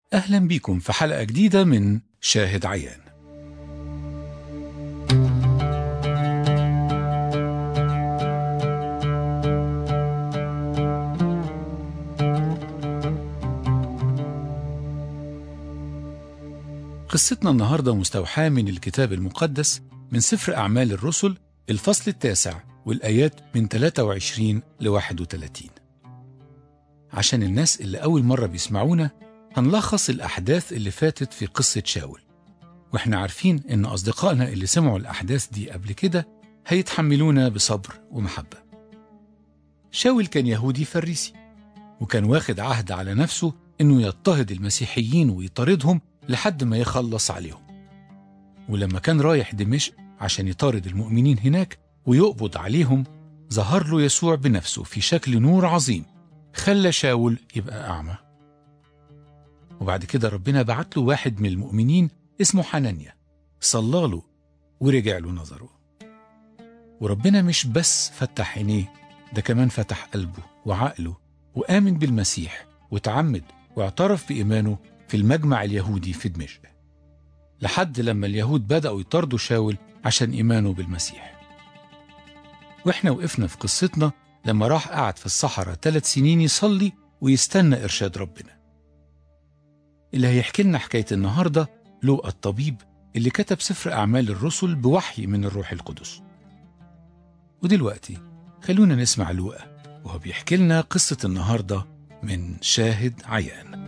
أهلا بيكم في حلقة جديدة من شاهد عيان قصتنا النهاردة مستوحاة من الكتاب المقدس من سفر أعمال الرسل الفصل التاسع والآيات من 23 ل 31 عشان الناس اللي أول مرة بيسمعونا هنلخص الأحداث اللي فاتت في قصة شاول وإحنا عارفين إن أصدقائنا اللي سمعوا الأحداث دي قبل كده هيتحملونا بصبر ومحبة شاول كان يهودي فريسي وكان واخد عهد على نفسه إنه يضطهد المسيحيين ويطاردهم لحد ما يخلص عليهم ولما كان رايح دمشق عشان يطارد المؤمنين هناك ويقبض عليهم ظهر له يسوع بنفسه في شكل نور عظيم خلى شاول يبقى أعمى وبعد كده ربنا بعت له واحد من المؤمنين اسمه حنانيا صلى له ورجع له نظره وربنا مش بس فتح عينيه ده كمان فتح قلبه وعقله وآمن بالمسيح وتعمد واعترف بإيمانه في المجمع اليهودي في دمشق لحد لما اليهود بدأوا يطاردوا شاول عشان إيمانه بالمسيح وإحنا وقفنا في قصتنا لما راح قعد في الصحراء ثلاث سنين يصلي ويستنى إرشاد ربنا اللي هيحكي لنا حكاية النهاردة لوقا الطبيب اللي كتب سفر أعمال الرسل بوحي من الروح القدس ودلوقتي خلونا نسمع لوقا وهو بيحكي لنا قصة النهاردة من شاهد عيان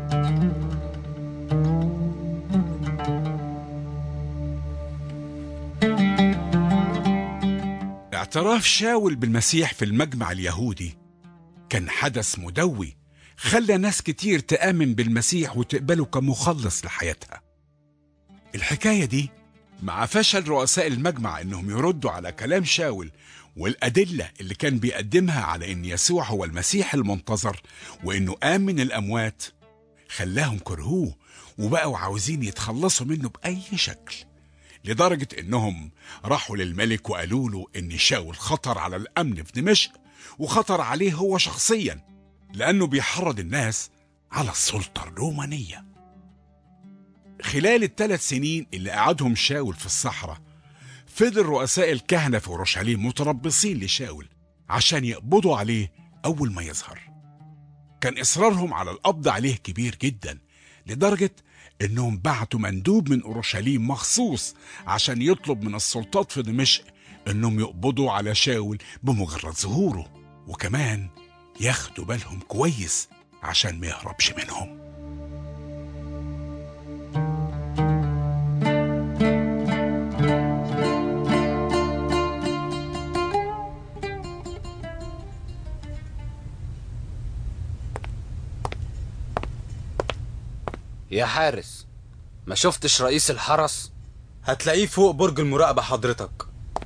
اعتراف شاول بالمسيح في المجمع اليهودي كان حدث مدوي خلى ناس كتير تآمن بالمسيح وتقبله كمخلص لحياتها الحكاية دي مع فشل رؤساء المجمع انهم يردوا على كلام شاول والأدلة اللي كان بيقدمها على ان يسوع هو المسيح المنتظر وانه قام من الأموات خلاهم كرهوه وبقوا عاوزين يتخلصوا منه بأي شكل لدرجة انهم راحوا للملك وقالوا له ان شاول خطر على الامن في دمشق وخطر عليه هو شخصيا لانه بيحرض الناس على السلطة الرومانية خلال الثلاث سنين اللي قعدهم شاول في الصحراء فضل رؤساء الكهنة في اورشليم متربصين لشاول عشان يقبضوا عليه اول ما يظهر كان اصرارهم على القبض عليه كبير جدا لدرجة انهم بعتوا مندوب من اورشليم مخصوص عشان يطلب من السلطات في دمشق انهم يقبضوا على شاول بمجرد ظهوره وكمان ياخدوا بالهم كويس عشان ما يهربش منهم يا حارس ما شفتش رئيس الحرس هتلاقيه فوق برج المراقبة حضرتك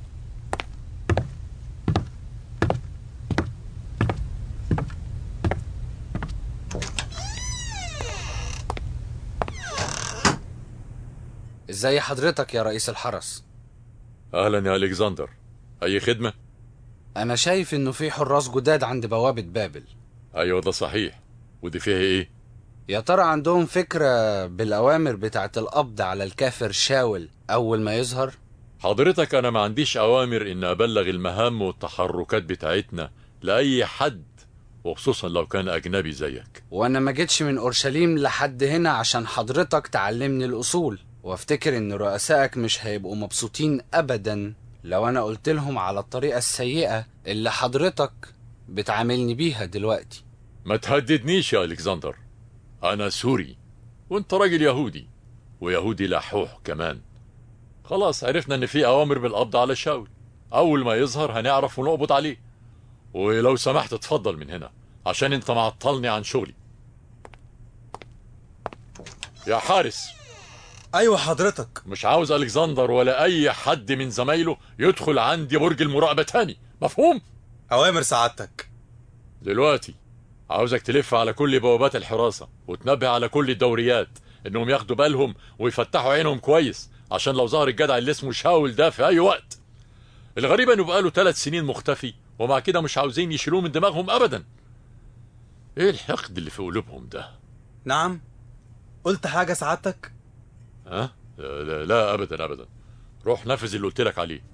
ازاي حضرتك يا رئيس الحرس اهلا يا الكسندر اي خدمه انا شايف انه في حراس جداد عند بوابة بابل ايوه ده صحيح ودي فيها ايه يا ترى عندهم فكرة بالأوامر بتاعة القبض على الكافر شاول أول ما يظهر؟ حضرتك انا ما عنديش اوامر ان ابلغ المهام والتحركات بتاعتنا لاي حد وخصوصا لو كان اجنبي زيك وأنا ما جيتش من أورشليم لحد هنا عشان حضرتك تعلمني الأصول وافتكر إن رؤسائك مش هيبقوا مبسوطين أبدا لو أنا قلت لهم على الطريقة السيئة اللي حضرتك بتعاملني بيها دلوقتي ما تهددنيش يا الكسندر انا سوري وانت راجل يهودي ويهودي لحوح كمان خلاص عرفنا ان في اوامر بالقبض على شاول اول ما يظهر هنعرف ونقبض عليه ولو سمحت اتفضل من هنا عشان انت معطلني عن شغلي يا حارس ايوه حضرتك مش عاوز الكسندر ولا اي حد من زمايله يدخل عندي برج المراقبه تاني مفهوم اوامر سعادتك دلوقتي عاوزك تلف على كل بوابات الحراسه وتنبه على كل الدوريات انهم ياخدوا بالهم ويفتحوا عينهم كويس عشان لو ظهر الجدع اللي اسمه شاول ده في اي وقت الغريب انه بقاله ثلاث سنين مختفي ومع كده مش عاوزين يشيلوه من دماغهم ابدا ايه الحقد اللي في قلوبهم ده نعم قلت حاجة سعادتك ها لا, لا, لا ابدا ابدا روح نفذ اللي قلت لك عليه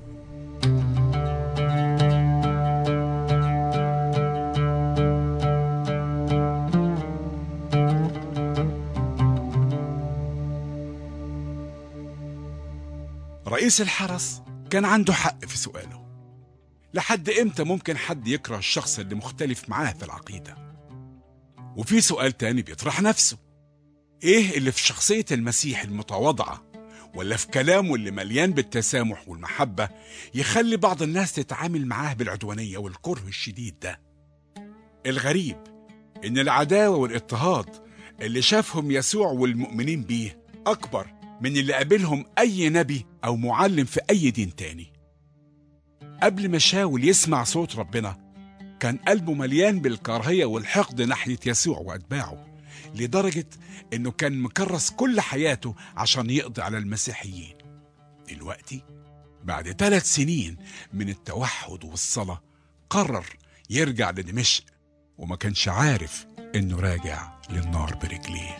رئيس الحرس كان عنده حق في سؤاله لحد امتى ممكن حد يكره الشخص اللي مختلف معاه في العقيدة وفي سؤال تاني بيطرح نفسه ايه اللي في شخصية المسيح المتواضعة ولا في كلامه اللي مليان بالتسامح والمحبة يخلي بعض الناس تتعامل معاه بالعدوانية والكره الشديد ده الغريب ان العداوة والاضطهاد اللي شافهم يسوع والمؤمنين بيه أكبر من اللي قابلهم أي نبي أو معلم في أي دين تاني قبل ما شاول يسمع صوت ربنا كان قلبه مليان بالكراهية والحقد ناحية يسوع وأتباعه لدرجة إنه كان مكرس كل حياته عشان يقضي على المسيحيين دلوقتي بعد ثلاث سنين من التوحد والصلاة قرر يرجع لدمشق وما كانش عارف إنه راجع للنار برجليه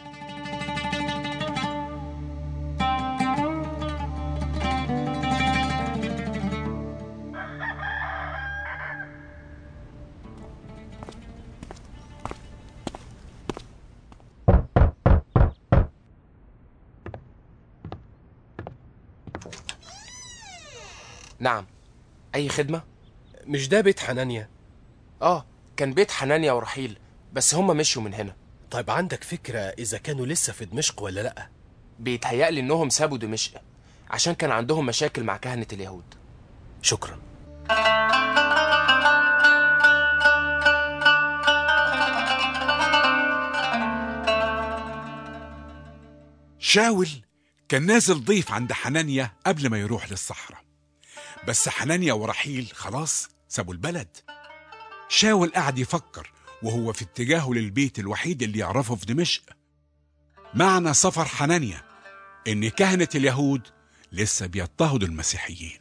نعم أي خدمة؟ مش ده بيت حنانيا آه كان بيت حنانيا ورحيل بس هما مشوا من هنا طيب عندك فكرة إذا كانوا لسه في دمشق ولا لأ بيتهيألي إنهم سابوا دمشق عشان كان عندهم مشاكل مع كهنة اليهود شكرا شاول كان نازل ضيف عند حنانيا قبل ما يروح للصحراء بس حنانيا ورحيل خلاص سابوا البلد شاول قعد يفكر وهو في اتجاهه للبيت الوحيد اللي يعرفه في دمشق معنى سفر حنانيا ان كهنة اليهود لسه بيضطهدوا المسيحيين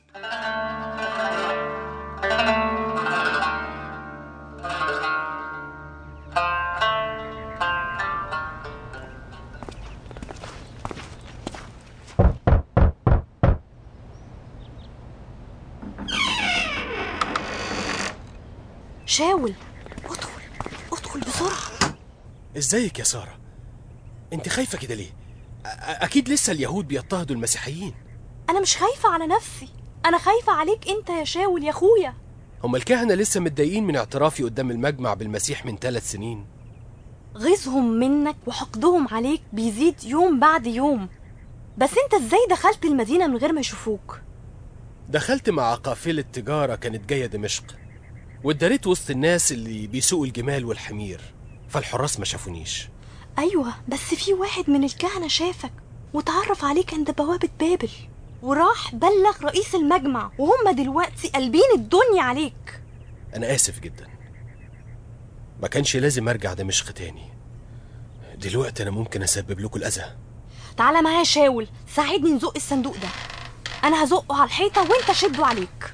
شاول ادخل ادخل بسرعة ازيك يا سارة انت خايفة كده ليه أ- أ- أكيد لسه اليهود بيضطهدوا المسيحيين أنا مش خايفة على نفسي أنا خايفة عليك أنت يا شاول يا أخويا هما الكهنة لسه متضايقين من اعترافي قدام المجمع بالمسيح من ثلاث سنين غيظهم منك وحقدهم عليك بيزيد يوم بعد يوم بس أنت إزاي دخلت المدينة من غير ما يشوفوك دخلت مع قافلة تجارة كانت جاية دمشق واتداريت وسط الناس اللي بيسوقوا الجمال والحمير فالحراس ما شافونيش أيوة بس في واحد من الكهنة شافك وتعرف عليك عند بوابة بابل وراح بلغ رئيس المجمع وهم دلوقتي قلبين الدنيا عليك أنا آسف جدا ما كانش لازم أرجع دمشق تاني دلوقتي أنا ممكن أسبب لكم الأذى تعالى معايا يا شاول ساعدني نزق الصندوق ده أنا هزقه على الحيطة وأنت شده عليك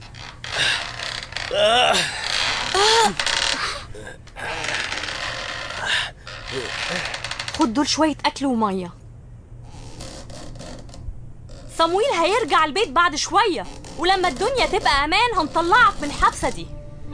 خد دول شوية أكل ومية صمويل هيرجع البيت بعد شوية ولما الدنيا تبقى أمان هنطلعك من الحبسة دي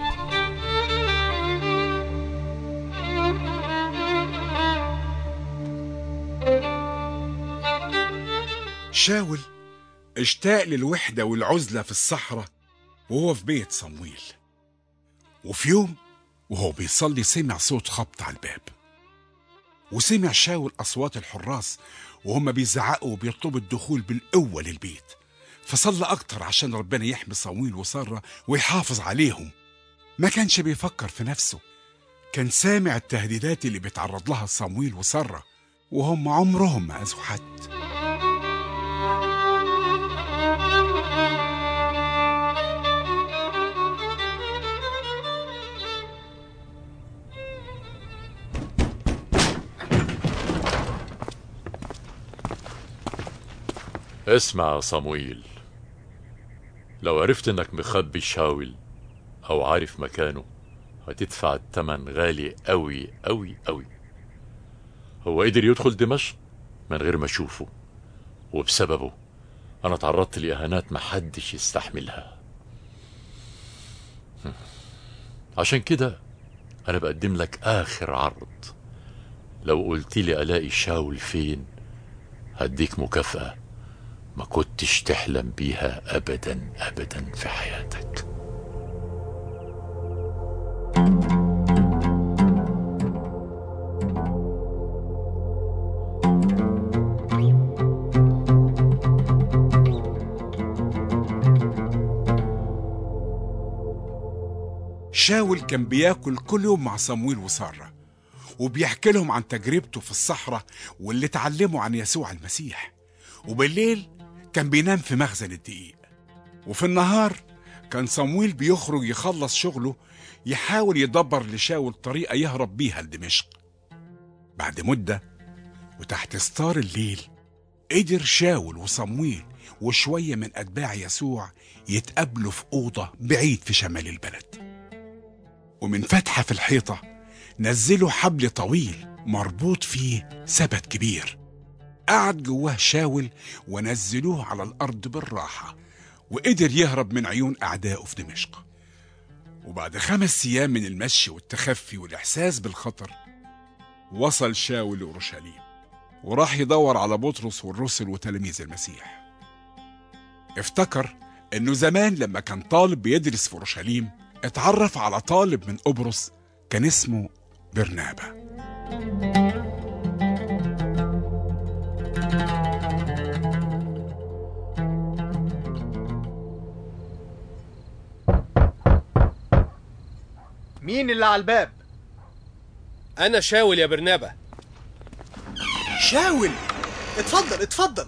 شاول اشتاق للوحدة والعزلة في الصحراء وهو في بيت صمويل وفي يوم وهو بيصلي سمع صوت خبط على الباب وسمع شاول أصوات الحراس وهم بيزعقوا وبيطلبوا الدخول بالقوة للبيت فصلى أكتر عشان ربنا يحمي صمويل وسارة ويحافظ عليهم ما كانش بيفكر في نفسه كان سامع التهديدات اللي بيتعرض لها صمويل وسارة وهم عمرهم ما أذوا حد اسمع يا صمويل لو عرفت انك مخبي شاول او عارف مكانه هتدفع التمن غالي قوي قوي قوي هو قدر يدخل دمشق من غير ما أشوفه وبسببه أنا تعرضت لإهانات محدش يستحملها عشان كده أنا بقدم لك آخر عرض لو قلت لي ألاقي شاول فين هديك مكافأة ما كنتش تحلم بيها أبدا أبدا في حياتك شاول كان بياكل كل يوم مع صمويل وسارة وبيحكي لهم عن تجربته في الصحراء واللي اتعلمه عن يسوع المسيح وبالليل كان بينام في مخزن الدقيق وفي النهار كان صمويل بيخرج يخلص شغله يحاول يدبر لشاول طريقة يهرب بيها لدمشق بعد مدة وتحت ستار الليل قدر شاول وصمويل وشوية من أتباع يسوع يتقابلوا في أوضة بعيد في شمال البلد ومن فتحة في الحيطة نزلوا حبل طويل مربوط فيه سبت كبير قعد جواه شاول ونزلوه على الأرض بالراحة وقدر يهرب من عيون أعدائه في دمشق وبعد خمس أيام من المشي والتخفي والإحساس بالخطر وصل شاول لأورشليم وراح يدور على بطرس والرسل وتلاميذ المسيح افتكر انه زمان لما كان طالب بيدرس في اورشليم اتعرف على طالب من قبرص كان اسمه برنابا مين اللي على الباب أنا شاول يا برنابا شاول اتفضل اتفضل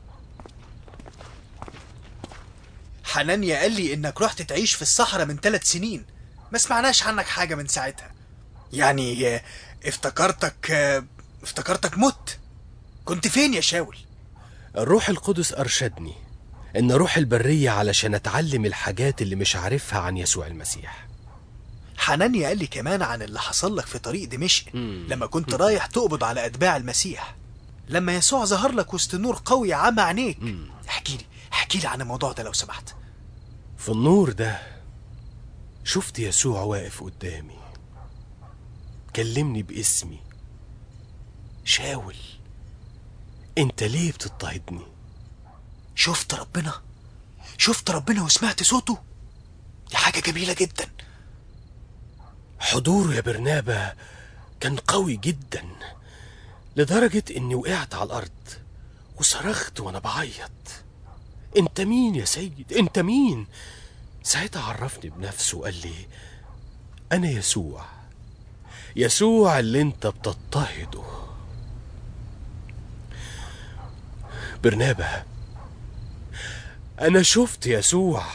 حنانيا قال لي انك رحت تعيش في الصحراء من ثلاث سنين ما سمعناش عنك حاجة من ساعتها يعني آه، افتكرتك آه، افتكرتك مت كنت فين يا شاول الروح القدس أرشدني إن أروح البرية علشان أتعلم الحاجات اللي مش عارفها عن يسوع المسيح حنانيا قال لي كمان عن اللي حصل لك في طريق دمشق مم. لما كنت رايح تقبض على أتباع المسيح لما يسوع ظهر لك وسط نور قوي عمى عينيك مم. احكي لي احكي لي عن الموضوع ده لو سمحت في النور ده شفت يسوع واقف قدامي كلمني باسمي شاول انت ليه بتضطهدني شفت ربنا شفت ربنا وسمعت صوته دي حاجة جميلة جدا حضوره يا برنابا كان قوي جدا لدرجة اني وقعت على الارض وصرخت وانا بعيط انت مين يا سيد انت مين ساعتها عرفني بنفسه وقال لي انا يسوع يسوع اللي انت بتضطهده برنابا انا شفت يسوع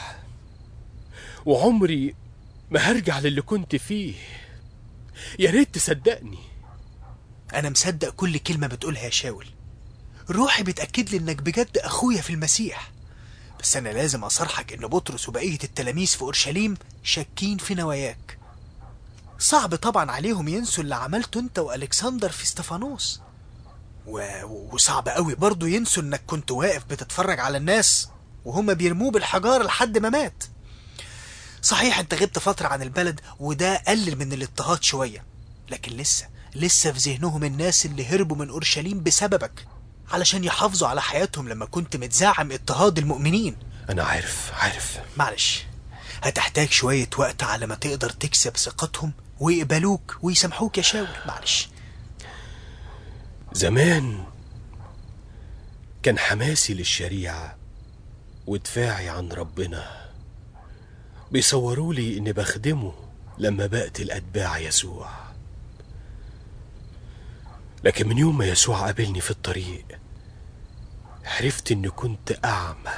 وعمري ما هرجع للي كنت فيه يا ريت تصدقني أنا مصدق كل كلمة بتقولها يا شاول روحي بتأكد لي إنك بجد أخويا في المسيح بس أنا لازم أصرحك إن بطرس وبقية التلاميذ في أورشليم شاكين في نواياك صعب طبعا عليهم ينسوا اللي عملته أنت وألكسندر في استفانوس و... وصعب قوي برضه ينسوا إنك كنت واقف بتتفرج على الناس وهما بيرموه بالحجارة لحد ما مات صحيح انت غبت فترة عن البلد وده قلل من الاضطهاد شوية لكن لسه لسه في ذهنهم الناس اللي هربوا من أورشليم بسببك علشان يحافظوا على حياتهم لما كنت متزعم اضطهاد المؤمنين انا عارف عارف معلش هتحتاج شوية وقت على ما تقدر تكسب ثقتهم ويقبلوك ويسامحوك يا شاول معلش زمان كان حماسي للشريعة ودفاعي عن ربنا بيصوروا لي اني بخدمه لما بقتل اتباع يسوع لكن من يوم ما يسوع قابلني في الطريق عرفت اني كنت اعمى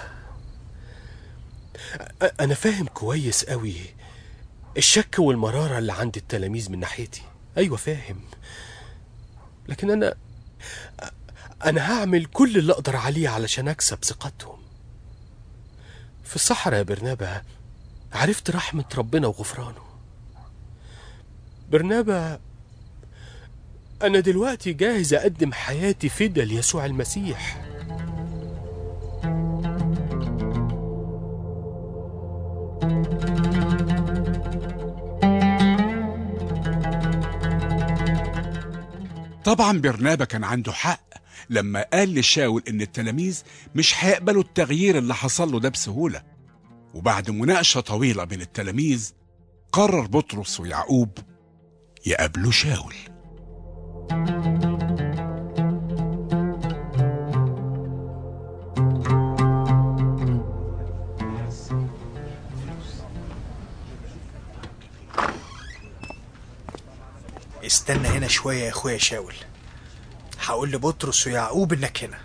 أ- انا فاهم كويس قوي الشك والمرارة اللي عند التلاميذ من ناحيتي ايوه فاهم لكن انا أنا هعمل كل اللي أقدر عليه علشان أكسب ثقتهم في الصحراء يا برنابا عرفت رحمة ربنا وغفرانه برنابا أنا دلوقتي جاهز أقدم حياتي فدا ليسوع المسيح طبعا برنابا كان عنده حق لما قال لشاول ان التلاميذ مش هيقبلوا التغيير اللي حصل له ده بسهولة وبعد مناقشة طويلة بين التلاميذ قرر بطرس ويعقوب يقابلوا شاول استنى هنا شوية يا اخويا شاول هقول لبطرس ويعقوب انك هنا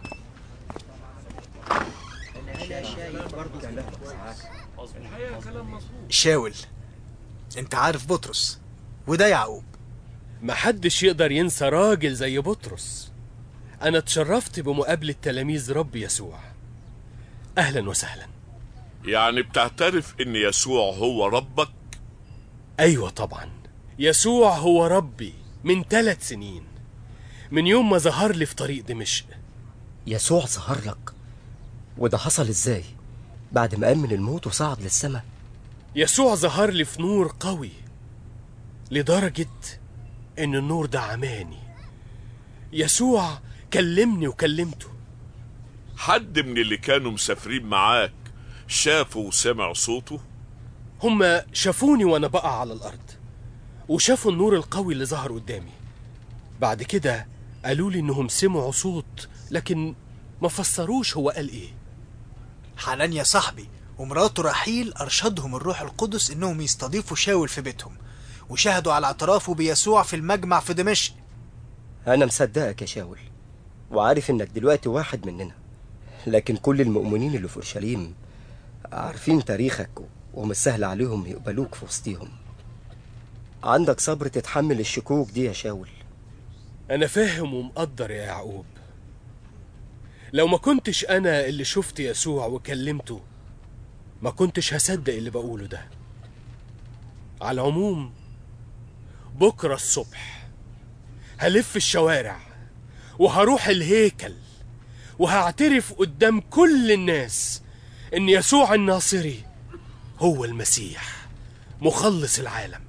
شاول انت عارف بطرس وده يعقوب محدش يقدر ينسى راجل زي بطرس أنا اتشرفت بمقابلة تلاميذ رب يسوع أهلا وسهلا يعني بتعترف ان يسوع هو ربك أيوة طبعا يسوع هو ربي من ثلاث سنين من يوم ما ظهر لي في طريق دمشق يسوع ظهر لك وده حصل ازاي بعد ما قام من الموت وصعد للسماء يسوع ظهر لي في نور قوي لدرجة إن النور ده عماني يسوع كلمني وكلمته حد من اللي كانوا مسافرين معاك شافوا وسمع صوته هما شافوني وأنا بقع على الأرض وشافوا النور القوي اللي ظهر قدامي بعد كده قالوا لي إنهم سمعوا صوت لكن ما فسروش هو قال إيه حنانيا صاحبي ومراته رحيل أرشدهم الروح القدس إنهم يستضيفوا شاول في بيتهم وشهدوا على اعترافه بيسوع في المجمع في دمشق أنا مصدقك يا شاول وعارف إنك دلوقتي واحد مننا لكن كل المؤمنين اللي في أورشليم عارفين تاريخك ومش سهل عليهم يقبلوك في وسطيهم عندك صبر تتحمل الشكوك دي يا شاول أنا فاهم ومقدر يا يعقوب لو ما كنتش أنا اللي شفت يسوع وكلمته ما كنتش هصدق اللي بقوله ده على العموم بكرة الصبح هلف الشوارع وهروح الهيكل وهعترف قدام كل الناس إن يسوع الناصري هو المسيح مخلص العالم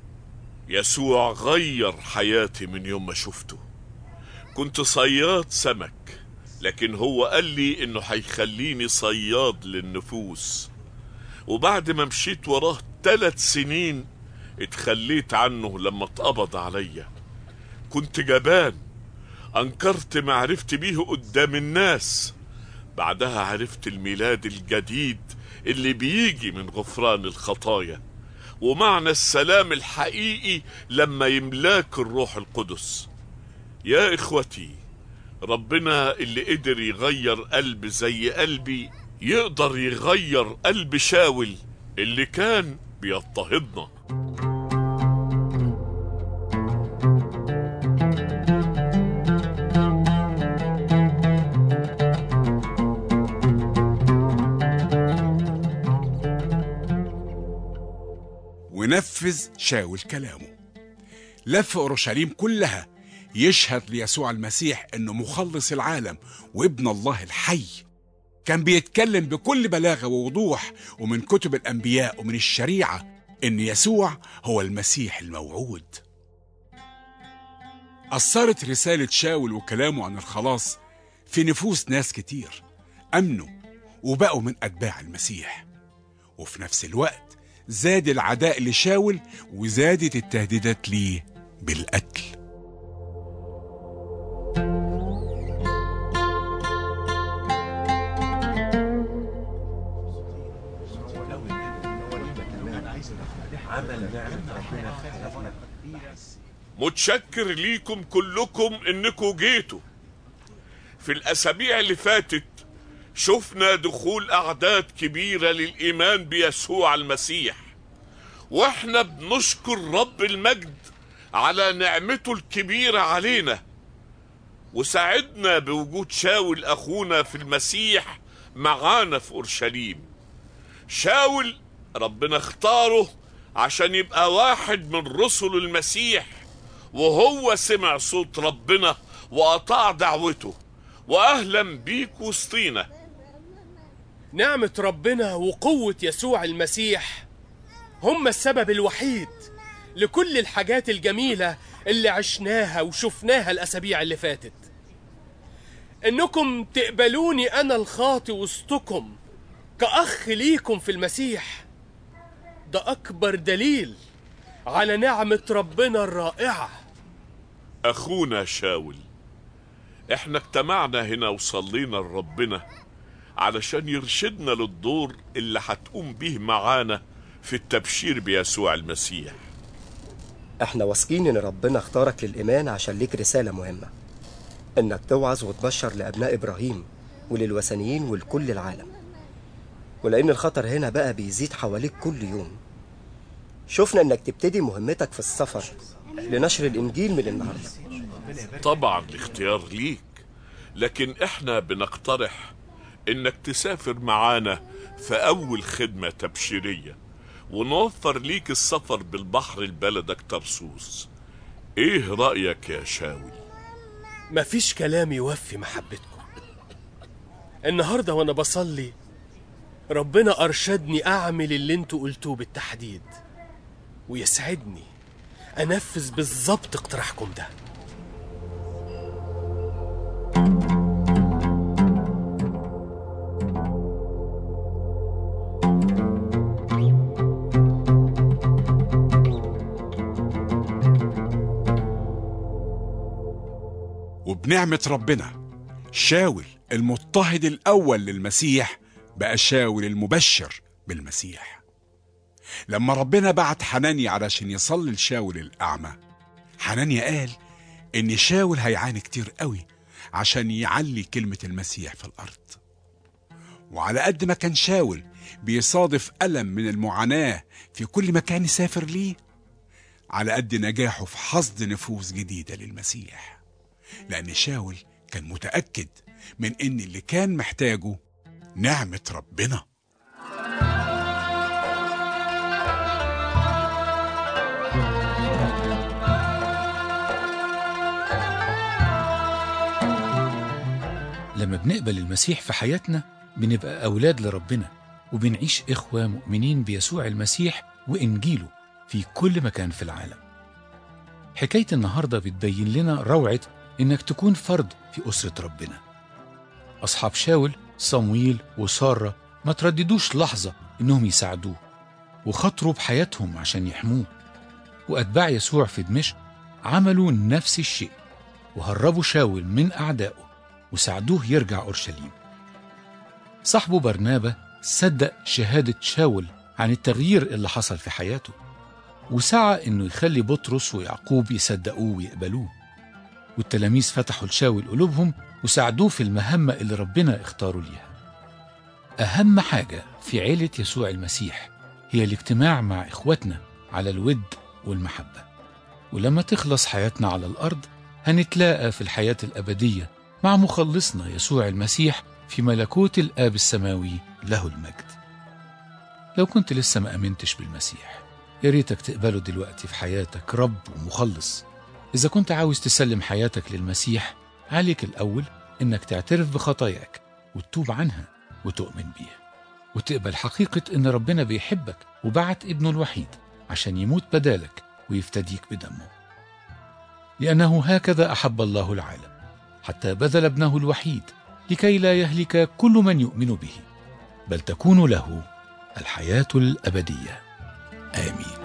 يسوع غير حياتي من يوم ما شفته كنت صياد سمك لكن هو قال لي انه هيخليني صياد للنفوس وبعد ما مشيت وراه ثلاث سنين اتخليت عنه لما اتقبض عليا كنت جبان انكرت معرفتي بيه قدام الناس بعدها عرفت الميلاد الجديد اللي بيجي من غفران الخطايا ومعنى السلام الحقيقي لما يملاك الروح القدس يا اخوتي ربنا اللي قدر يغير قلب زي قلبي يقدر يغير قلب شاول اللي كان بيضطهدنا ونفذ شاول كلامه لف أورشليم كلها يشهد ليسوع المسيح انه مخلص العالم وابن الله الحي كان بيتكلم بكل بلاغه ووضوح ومن كتب الانبياء ومن الشريعه ان يسوع هو المسيح الموعود اثرت رساله شاول وكلامه عن الخلاص في نفوس ناس كتير امنوا وبقوا من اتباع المسيح وفي نفس الوقت زاد العداء لشاول وزادت التهديدات ليه بالقتل متشكر ليكم كلكم انكم جيتوا في الاسابيع اللي فاتت شفنا دخول اعداد كبيره للايمان بيسوع المسيح واحنا بنشكر رب المجد على نعمته الكبيره علينا وساعدنا بوجود شاول اخونا في المسيح معانا في اورشليم شاول ربنا اختاره عشان يبقى واحد من رسل المسيح وهو سمع صوت ربنا وأطاع دعوته وأهلا بيك وسطينا نعمة ربنا وقوة يسوع المسيح هم السبب الوحيد لكل الحاجات الجميلة اللي عشناها وشفناها الأسابيع اللي فاتت إنكم تقبلوني أنا الخاطي وسطكم كأخ ليكم في المسيح ده أكبر دليل على نعمة ربنا الرائعة أخونا شاول احنا اجتمعنا هنا وصلينا لربنا علشان يرشدنا للدور اللي هتقوم بيه معانا في التبشير بيسوع المسيح احنا واثقين ان ربنا اختارك للإيمان عشان ليك رسالة مهمة انك توعظ وتبشر لأبناء إبراهيم وللوثنيين ولكل العالم ولأن الخطر هنا بقى بيزيد حواليك كل يوم شفنا انك تبتدي مهمتك في السفر لنشر الإنجيل من النهارده طبعا الاختيار ليك لكن احنا بنقترح انك تسافر معانا في اول خدمة تبشيرية ونوفر ليك السفر بالبحر لبلدك ترسوس ايه رأيك يا شاول مفيش كلام يوفي محبتكم النهاردة وأنا بصلي ربنا أرشدني أعمل اللي انتوا قلتوه بالتحديد ويسعدني أنفذ بالظبط اقتراحكم ده وبنعمة ربنا شاول المضطهد الأول للمسيح بقى شاول المبشر بالمسيح لما ربنا بعت حنانيا علشان يصلي لشاول الأعمى حنانيا قال إن شاول هيعاني كتير قوي عشان يعلي كلمة المسيح في الأرض وعلى قد ما كان شاول بيصادف ألم من المعاناة في كل مكان يسافر ليه على قد نجاحه في حصد نفوس جديدة للمسيح لأن شاول كان متأكد من إن اللي كان محتاجه نعمة ربنا لما بنقبل المسيح في حياتنا بنبقى أولاد لربنا وبنعيش إخوة مؤمنين بيسوع المسيح وإنجيله في كل مكان في العالم حكاية النهاردة بتبين لنا روعة إنك تكون فرد في أسرة ربنا أصحاب شاول صمويل وسارة ما ترددوش لحظة إنهم يساعدوه وخاطروا بحياتهم عشان يحموه وأتباع يسوع في دمشق عملوا نفس الشيء وهربوا شاول من أعدائه وساعدوه يرجع أورشليم صاحبه برنابة صدق شهادة شاول عن التغيير اللي حصل في حياته وسعى إنه يخلي بطرس ويعقوب يصدقوه ويقبلوه والتلاميذ فتحوا لشاول قلوبهم وساعدوه في المهمة اللي ربنا اختاروا ليها أهم حاجة في عيلة يسوع المسيح هي الاجتماع مع إخواتنا على الود والمحبة ولما تخلص حياتنا على الأرض هنتلاقى في الحياة الأبدية مع مخلصنا يسوع المسيح في ملكوت الآب السماوي له المجد لو كنت لسه ما أمنتش بالمسيح يا ريتك تقبله دلوقتي في حياتك رب ومخلص إذا كنت عاوز تسلم حياتك للمسيح عليك الأول إنك تعترف بخطاياك وتتوب عنها وتؤمن بيها وتقبل حقيقة إن ربنا بيحبك وبعت ابنه الوحيد عشان يموت بدالك ويفتديك بدمه لأنه هكذا أحب الله العالم حتى بذل ابنه الوحيد لكي لا يهلك كل من يؤمن به بل تكون له الحياة الأبدية آمين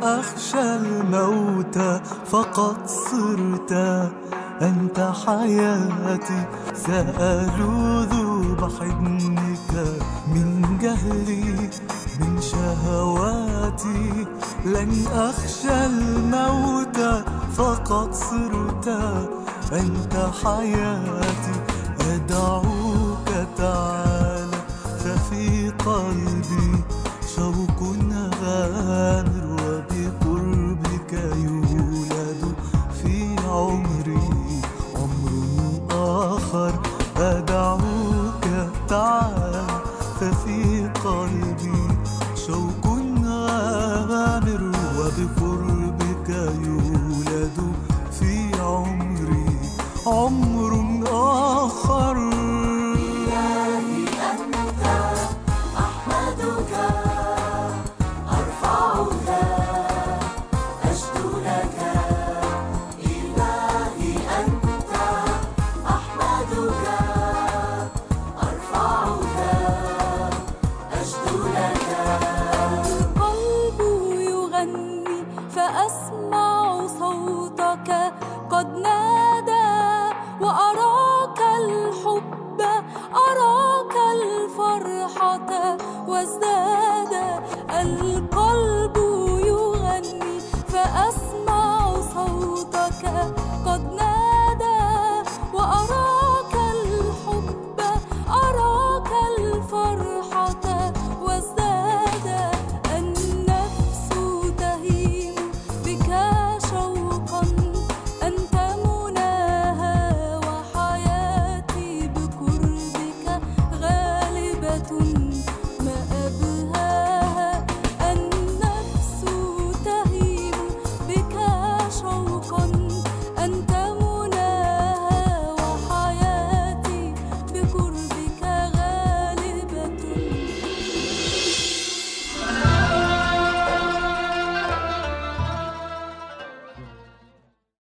أخشى الموت فقد صرت أنت حياتي سألوذ بحضنك من جهلي من شهواتي لن أخشى الموت فقد صرت أنت حياتي أدعوك تعالى ففي قلبي شوق غامر وبقربك يولد في عمري